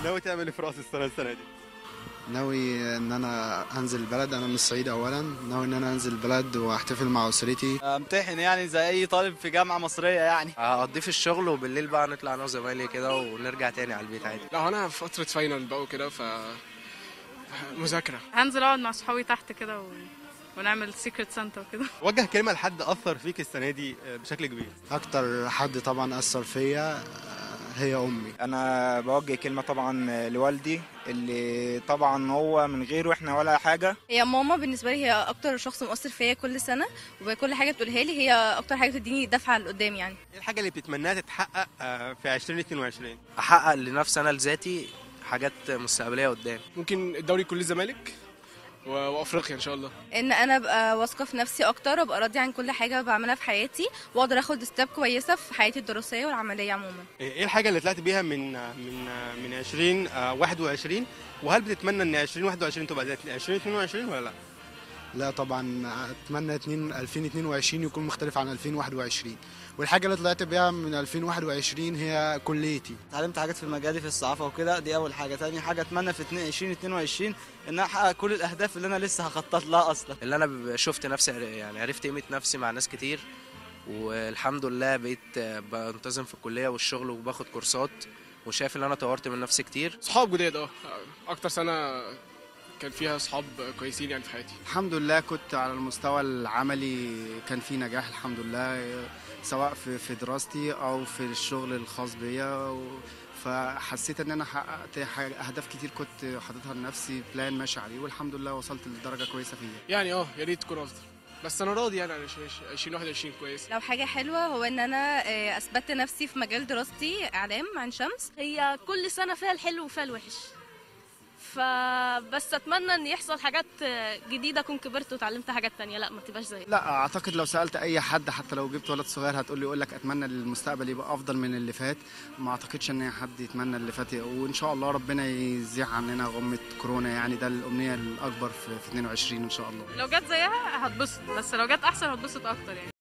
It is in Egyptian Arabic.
ناوي تعمل ايه في راس السنه السنه دي ناوي ان انا انزل البلد انا من الصعيد اولا ناوي ان انا انزل البلد واحتفل مع اسرتي امتحن يعني زي اي طالب في جامعه مصريه يعني هقضيه في الشغل وبالليل بقى نطلع انا وزمايلي كده ونرجع تاني على البيت عادي لا هو انا في فتره فاينل بقى وكده ف مذاكره هنزل اقعد مع صحابي تحت كده و... ونعمل سيكريت سانتا وكده وجه كلمه لحد اثر فيك السنه دي آه، بشكل كبير اكتر حد طبعا اثر فيا آه، هي امي انا بوجه كلمه طبعا لوالدي اللي طبعا هو من غيره احنا ولا حاجه هي ماما بالنسبه لي هي اكتر شخص مؤثر فيا كل سنه وكل حاجه بتقولها لي هي اكتر حاجه بتديني دفعه لقدام يعني ايه الحاجه اللي بتتمناها تتحقق آه، في 2022 احقق لنفسي انا لذاتي حاجات مستقبليه قدام ممكن الدوري كل الزمالك و- وافريقيا ان شاء الله ان انا ابقى واثقه في نفسي اكتر وابقى راضيه عن كل حاجه بعملها في حياتي واقدر اخد ستيب كويسه في حياتي الدراسيه والعمليه عموما ايه الحاجه اللي طلعت بيها من آه، من آه، من 2021 وهل بتتمنى ان 2021 تبقى زي 2022 ولا لا لا طبعا اتمنى 2 2022 يكون مختلف عن 2021 والحاجه اللي طلعت بيها من 2021 هي كليتي اتعلمت حاجات في مجالي في الصحافه وكده دي اول حاجه تاني حاجه اتمنى في 2022 ان انا احقق كل الاهداف اللي انا لسه هخطط لها اصلا اللي انا ب- شفت نفسي يعني عرفت قيمه نفسي مع ناس كتير والحمد لله بقيت بنتظم في الكليه والشغل وباخد كورسات وشايف ان انا طورت من نفسي كتير صحاب جداد اه اكتر سنه كان فيها صحاب كويسين يعني في حياتي الحمد لله كنت على المستوى العملي كان في نجاح الحمد لله سواء في في دراستي او في الشغل الخاص بيا و- فحسيت ان انا حققت حاجة- اهداف كتير كنت حاططها لنفسي بلان ماشي عليه والحمد لله وصلت لدرجه كويسه فيها يعني اه يا ريت تكون افضل بس انا راضي يعني عن 2021 كويس لو حاجه حلوه هو ان انا آه، اثبتت نفسي في مجال دراستي اعلام عن شمس هي كل سنة فيها الحلو وفيها الوحش فبس اتمنى ان يحصل حاجات جديدة اكون كبرت وتعلمت حاجات تانية لا ما تبقاش زي لا اعتقد لو سالت اي حد حتى لو جبت ولد صغير هتقول لي يقول لك اتمنى المستقبل يبقى افضل من اللي فات ما اعتقدش ان حد يتمنى اللي فات وان شاء الله ربنا يزيح عننا غمه كورونا يعني ده الامنيه الاكبر في في 22 ان شاء الله لو جت زيها هتبسط بس لو جت احسن هتبسط اكتر يعني